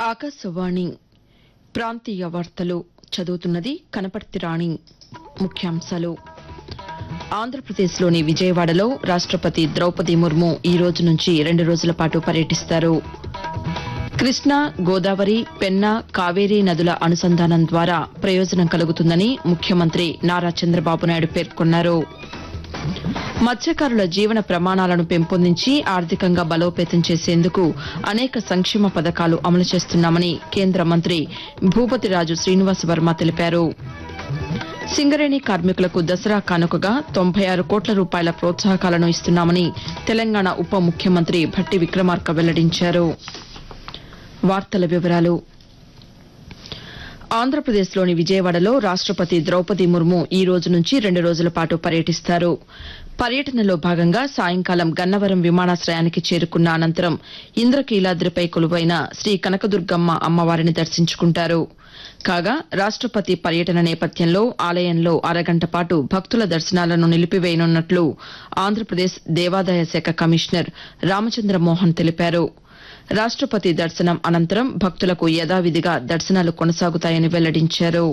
ఆకాశవాణి ప్రాంతీయ వార్తలు చదువుతున్నది కనపర్తి రాణి ముఖ్యాంశాలు ఆంధ్రప్రదేశ్లోని విజయవాడలో రాష్టపతి ద్రౌపది ముర్ము ఈ రోజు నుంచి రెండు రోజుల పాటు పర్యటిస్తారు కృష్ణా గోదావరి పెన్నా కావేరీ నదుల అనుసంధానం ద్వారా ప్రయోజనం కలుగుతుందని ముఖ్యమంత్రి నారా చంద్రబాబు నాయుడు పేర్కొన్నారు మత్స్యకారుల జీవన ప్రమాణాలను పెంపొందించి ఆర్థికంగా బలోపేతం చేసేందుకు అనేక సంక్షేమ పథకాలు అమలు చేస్తున్నామని కేంద్ర మంత్రి భూపతిరాజు శ్రీనివాస వర్మ తెలిపారు సింగరేణి కార్మికులకు దసరా కానుకగా తొంభై ఆరు కోట్ల రూపాయల ప్రోత్సాహకాలను ఇస్తున్నామని తెలంగాణ ఉప ముఖ్యమంత్రి భట్టి విక్రమార్క వెల్లడించారు వార్తల వివరాలు ఆంధ్రప్రదేశ్లోని విజయవాడలో రాష్టపతి ద్రౌపది ముర్ము ఈ రోజు నుంచి రెండు రోజుల పాటు పర్యటిస్తారు పర్యటనలో భాగంగా సాయంకాలం గన్నవరం విమానాశ్రయానికి చేరుకున్న అనంతరం ఇంద్రకీలాద్రిపై కొలువైన శ్రీ కనకదుర్గమ్మ అమ్మవారిని దర్శించుకుంటారు కాగా రాష్టపతి పర్యటన నేపథ్యంలో ఆలయంలో అరగంట పాటు భక్తుల దర్శనాలను నిలిపివేయనున్నట్లు ఆంధ్రప్రదేశ్ దేవాదాయ శాఖ కమిషనర్ రామచంద్ర మోహన్ తెలిపారు రాష్టపతి దర్శనం అనంతరం భక్తులకు యథావిధిగా దర్శనాలు కొనసాగుతాయని వెల్లడించారు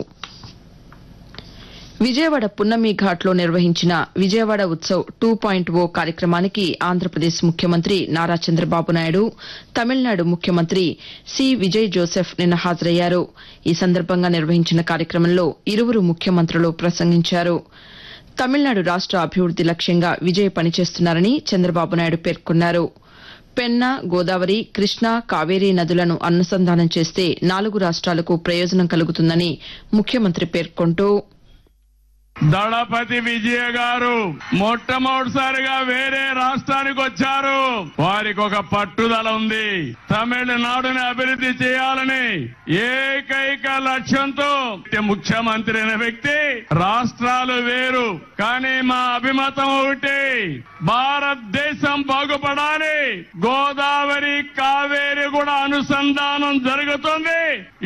విజయవాడ పున్నమి ఘాట్లో నిర్వహించిన Vijayawada Utsav two point O కార్యక్రమానికి ఆంధ్రప్రదేశ్ ముఖ్యమంత్రి నారా చంద్రబాబు నాయుడు తమిళనాడు ముఖ్యమంత్రి సి విజయ్ జోసెఫ్ నిన్న హాజరయ్యారు ఈ సందర్భంగా నిర్వహించిన కార్యక్రమంలో ఇరువురు ముఖ్యమంత్రులు ప్రసంగించారు తమిళనాడు రాష్ట అభివృద్ది లక్ష్యంగా విజయ్ పనిచేస్తున్నారని చంద్రబాబు నాయుడు పేర్కొన్నారు పెన్నా గోదావరి కృష్ణా కావేరీ నదులను అనుసంధానం చేస్తే నాలుగు రాష్ట్రాలకు ప్రయోజనం కలుగుతుందని ముఖ్యమంత్రి పేర్కొంటూ దళపతి విజయ గారు మొట్టమొదటిసారిగా వేరే రాష్ట్రానికి వచ్చారు వారికి ఒక పట్టుదల ఉంది తమిళనాడుని అభివృద్ధి చేయాలని ఏకైక లక్ష్యంతో ముఖ్యమంత్రి అయిన వ్యక్తి రాష్ట్రాలు వేరు కానీ మా అభిమతం ఒకటి భారతదేశం బాగుపడాలి గోదావరి కావేరి కూడా అనుసంధానం జరుగుతుంది